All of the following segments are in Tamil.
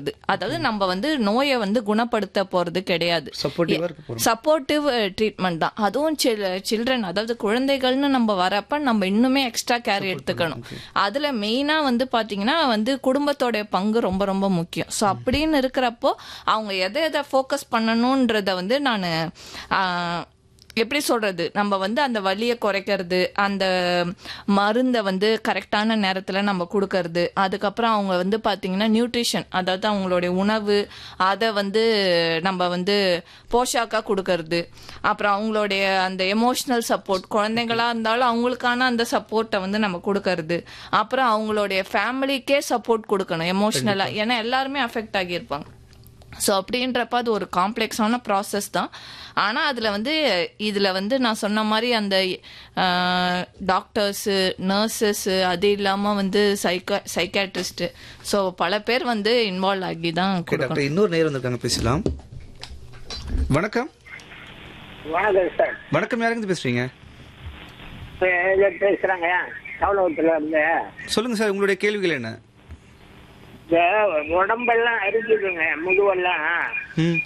கொடுக்கறது அதாவது நம்ம வந்து நோயை வந்து குணப்படுத்த போறது கிடையாது சப்போர்ட்டிவா இருக்க போறோம் சப்போர்ட்டிவ் ட்ரீட்மெண்ட் தான் அதுவும் சில்ட்ரன் அதாவது குழந்தைகள்னு நம்ம வரப்ப நம்ம இன்னுமே எக்ஸ்ட்ரா கேர் எடுத்துக்கணும் அதுல மெயினா வந்து பாத்தீங்கன்னா வந்து குடும்பத்தோட பங்கு ரொம்ப ரொம்ப முக்கியம் ஸோ அப்படின்னு இருக்கிறப்போ அவங்க எதை எதை ஃபோக்கஸ் பண்ணணுன்றத வந்து நான் எப்படி சொல்றது நம்ம வந்து அந்த வலியை குறைக்கிறது அந்த மருந்தை வந்து கரெக்டான நேரத்துல நம்ம கொடுக்கறது அதுக்கப்புறம் அவங்க வந்து பாத்தீங்கன்னா நியூட்ரிஷன் அதாவது அவங்களுடைய உணவு அதை வந்து நம்ம வந்து போஷாக்கா கொடுக்கறது அப்புறம் அவங்களுடைய அந்த எமோஷனல் சப்போர்ட் குழந்தைங்களா இருந்தாலும் அவங்களுக்கான அந்த சப்போர்ட்டை வந்து நம்ம கொடுக்கறது அப்புறம் அவங்களுடைய ஃபேமிலிக்கே சப்போர்ட் கொடுக்கணும் எமோஷனலா ஏன்னா எல்லாருமே அஃபெக்ட் ஆகியிருப்பாங்க ஸோ அப்படின்றப்ப அது ஒரு காம்ப்ளெக்ஸான ப்ராசஸ் தான் ஆனால் அதில் வந்து இதில் வந்து நான் சொன்ன மாதிரி அந்த டாக்டர்ஸு நர்சஸ்ஸு அது இல்லாமல் வந்து சைக்கா சைக்காட்ரிஸ்ட்டு ஸோ பல பேர் வந்து இன்வால்வ் ஆகி தான் ஓகே கொடுக்கணும் டாக்டர் இன்னொரு நேரம் வந்திருக்காங்க பேசலாம் வணக்கம் வணக்கம் சார் வணக்கம் யாருங்க பேசுறீங்க இப்ப இங்க பேசுறாங்க சவலகத்துல இருந்து சொல்லுங்க சார் உங்களுடைய கேள்விகள் என்ன இந்த உடம்பெல்லாம் அரிக்குதுங்க முதுவெல்லாம் ம்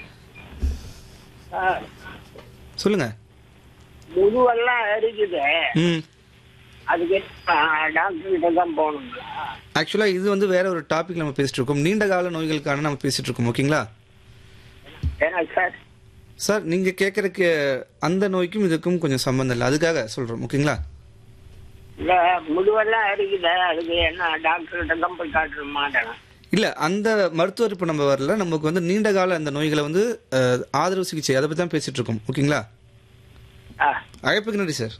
ஆ, சொல்லுங்க முதுவெல்லாம் அரிக்குது ம் அதுக்கு டாக்டர் கிட்ட தான் போகணுங்களா ஆக்சுவலா இது வந்து வேற ஒரு டாபிக் நம்ம பேசிட்டு இருக்கோம் நீண்ட கால நோய்களுக்கான நம்ம பேசிட்டு இருக்கோம் ஓகேங்களா ஏன்னா சார் சார் நீங்க கேட்கறக்கு அந்த நோய்க்கும் இதுக்கும் கொஞ்சம் சம்பந்தம் இல்லை அதுக்காக சொல்றோம் ஓகேங்களா இல்ல முதுவெல்லாம் அரிக்குது அதுக்கு என்ன டாக்டர் கிட்ட தான் போய் காட்டுற மாட்டேன் இல்ல அந்த மருத்துவர் இப்ப நம்ம வரல நமக்கு வந்து நீண்ட கால அந்த நோய்களை வந்து அஹ், ஆதரவு சிகிச்சை அதை பத்தி தான் பேசிட்டு இருக்கோம் ஓகேங்களா ஆ அழைப்புக்கு நன்றி சார்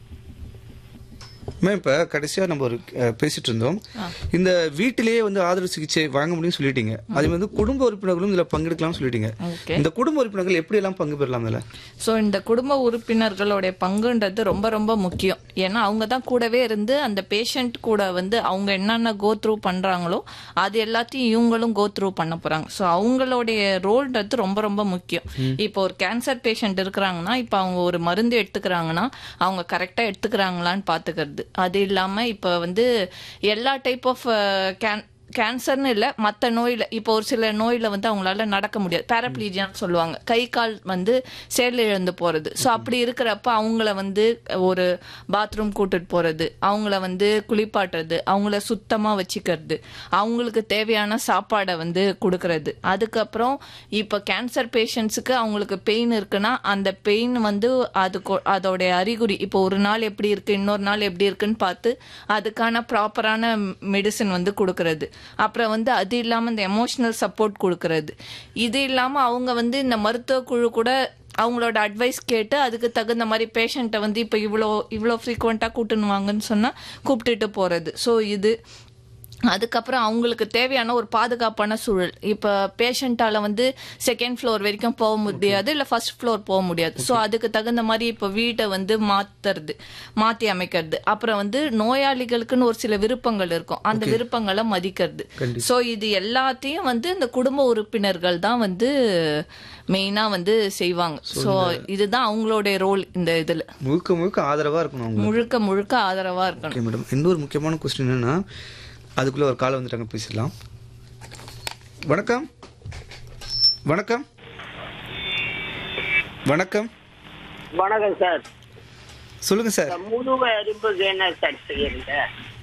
மேம் இப்ப கடைசியா நம்ம ஒரு அஹ், பேசிட்டு இருந்தோம் இந்த வீட்டிலேயே வந்து ஆதரவு சிகிச்சை வழங்க முடியும்னு சொல்லிட்டீங்க அதே வந்து குடும்ப உறுப்பினர்களும் இதுல பங்கெடுக்கலாம்னு சொல்லிட்டீங்க ஓகே இந்த குடும்ப உறுப்பினர்கள் எப்படி எல்லாம் பங்கு பெறலாம் இதுல ஸோ இந்த குடும்ப உறுப்பினர்களுடைய பங்குன்றது ரொம்ப ரொம்ப முக்கியம் ஏன்னா அவங்க தான் கூடவே இருந்து அந்த பேஷண்ட் கூட வந்து அவங்க என்னென்ன கோ த்ரூ பண்றாங்களோ அது எல்லாத்தையும் இவங்களும் கோ த்ரூ பண்ண போறாங்க ஸோ அவங்களுடைய ரோல்ன்றது ரொம்ப ரொம்ப முக்கியம் இப்போ ஒரு கேன்சர் பேஷண்ட் இருக்கிறாங்கன்னா இப்போ அவங்க ஒரு மருந்து எடுத்துக்கிறாங்கன்னா அவங்க கரெக்டா எடுத்துக்கிறாங்களான்னு பாத்துக்கிறது அது இல்லாம இப்போ வந்து எல்லா டைப் ஆஃப் கேன் கேன்சர்னு இல்லை மற்ற நோயில் இப்போ ஒரு சில நோயில் வந்து அவங்களால நடக்க முடியாது பேரப்ளீஜியான்னு சொல்லுவாங்க கை கால் வந்து செயல் இழந்து போகிறது ஸோ அப்படி இருக்கிறப்ப அவங்கள வந்து ஒரு பாத்ரூம் கூட்டிட்டு போகிறது அவங்கள வந்து குளிப்பாட்டுறது அவங்கள சுத்தமாக வச்சுக்கிறது அவங்களுக்கு தேவையான சாப்பாடை வந்து கொடுக்கறது அதுக்கப்புறம் இப்போ கேன்சர் பேஷண்ட்ஸுக்கு அவங்களுக்கு பெயின் இருக்குன்னா அந்த பெயின் வந்து அது கொ- அதோடைய அறிகுறி இப்போ ஒரு நாள் எப்படி இருக்கு இன்னொரு நாள் எப்படி இருக்குன்னு பார்த்து அதுக்கான ப்ராப்பரான மெடிசன் வந்து கொடுக்கறது அப்புறம் வந்து அது இல்லாமல் இந்த எமோஷனல் சப்போர்ட் கொடுக்கறது இது இல்லாமல் அவங்க வந்து இந்த மருத்துவ குழு கூட அவங்களோட அட்வைஸ் கேட்டு அதுக்கு தகுந்த மாதிரி பேஷண்ட்டை வந்து இப்போ இவ்வளோ இவ்வளோ ஃப்ரீக்வெண்ட்டாக கூட்டுன்னு வாங்கன்னு சொன்னால் கூப்பிட்டுட்டு போகிறது ஸோ இது அதுக்கப்புறம் அவங்களுக்கு தேவையான ஒரு பாதுகாப்பான சூழல் இப்போ பேஷண்ட்டால வந்து செகண்ட் ஃப்ளோர் வரைக்கும் போக முடியாது இல்லை ஃபர்ஸ்ட் ஃப்ளோர் போக முடியாது ஸோ அதுக்கு தகுந்த மாதிரி இப்போ வீட்டை வந்து மாத்துறது மாற்றி அமைக்கிறது அப்புறம் வந்து நோயாளிகளுக்குன்னு ஒரு சில விருப்பங்கள் இருக்கும் அந்த விருப்பங்களை மதிக்கிறது ஸோ இது எல்லாத்தையும் வந்து இந்த குடும்ப உறுப்பினர்கள் தான் வந்து மெயினாக வந்து செய்வாங்க ஸோ இதுதான் அவங்களுடைய ரோல் இந்த இதில் முழுக்க முழுக்க ஆதரவா இருக்கணும் அவங்க முழுக்க முழுக்க ஆதரவாக இருக்கணும் ஓகே மேடம் இன்னொரு முக்கியமான கொஸ்டின் என்னன்னா அதுக்குள்ள ஒரு காலை வந்துட்டாங்க பேசிடலாம் வணக்கம் வணக்கம் வணக்கம் வணக்கம் சார் சொல்லுங்க சார் இந்த முதுகு அரிப்புக்கு என்ன சார் செய்யறீங்க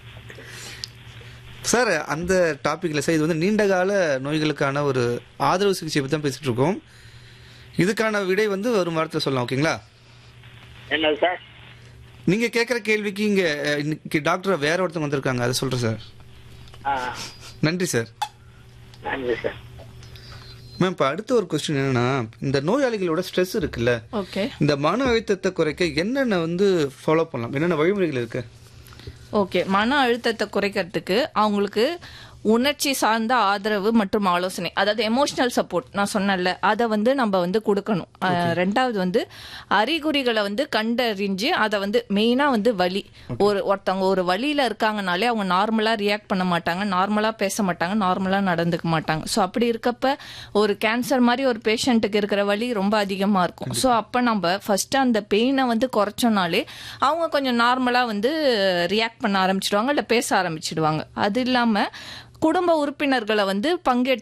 சார் அந்த டாபிக்ல சார் இது வந்து நீண்ட கால நோய்களுக்கான ஒரு ஆதரவு சிகிச்சை பத்தி தான் பேசிட்டு இருக்கோம் இதுக்கான விடை வந்து வரும் வாரத்தில் சொல்லலாம் ஓகேங்களா என்ன சார் நீங்க கேட்குற கேள்விக்கு இங்க அஹ், இன்னைக்கு டாக்டர் வேற ஒருத்தவங்க வந்திருக்காங்க அதை சொல்றேன் சார் ஆ நன்றி சார் நன்றி சார் மேம் இப்போ அடுத்த ஒரு கொஸ்டின் என்னன்னா இந்த நோயாளிகளோட ஸ்ட்ரெஸ் இருக்குல்ல ஓகே இந்த மன அழுத்தத்தை குறைக்க என்னென்ன வந்து ஃபாலோ பண்ணலாம் என்னென்ன வழிமுறைகள் இருக்கு ஓகே மன அழுத்தத்தை குறைக்கிறதுக்கு அவங்களுக்கு உணர்ச்சி சார்ந்த ஆதரவு மற்றும் ஆலோசனை அதாவது எமோஷனல் சப்போர்ட் நான் சொன்னேன்ல அதை வந்து நம்ம வந்து கொடுக்கணும் அஹ், ரெண்டாவது வந்து அறிகுறிகளை வந்து கண்டறிஞ்சு அதை வந்து மெயினா வந்து வலி ஒரு ஒருத்தவங்க ஒரு வழியில இருக்காங்கனாலே அவங்க நார்மலா ரியாக்ட் பண்ண மாட்டாங்க நார்மலா பேச மாட்டாங்க நார்மலா நடந்துக்க மாட்டாங்க ஸோ அப்படி இருக்கப்ப ஒரு கேன்சர் மாதிரி ஒரு பேஷண்ட்டுக்கு இருக்கிற வலி ரொம்ப அதிகமா இருக்கும் ஸோ அப்ப நம்ம ஃபர்ஸ்ட் அந்த பெயினை வந்து குறைச்சோனாலே அவங்க கொஞ்சம் நார்மலா வந்து ரியாக்ட் பண்ண ஆரம்பிச்சிடுவாங்க இல்ல பேச ஆரம்பிச்சிடுவாங்க அது இல்லாம குடும்ப உறுப்பினர்களை வந்து பங்கெடுத்து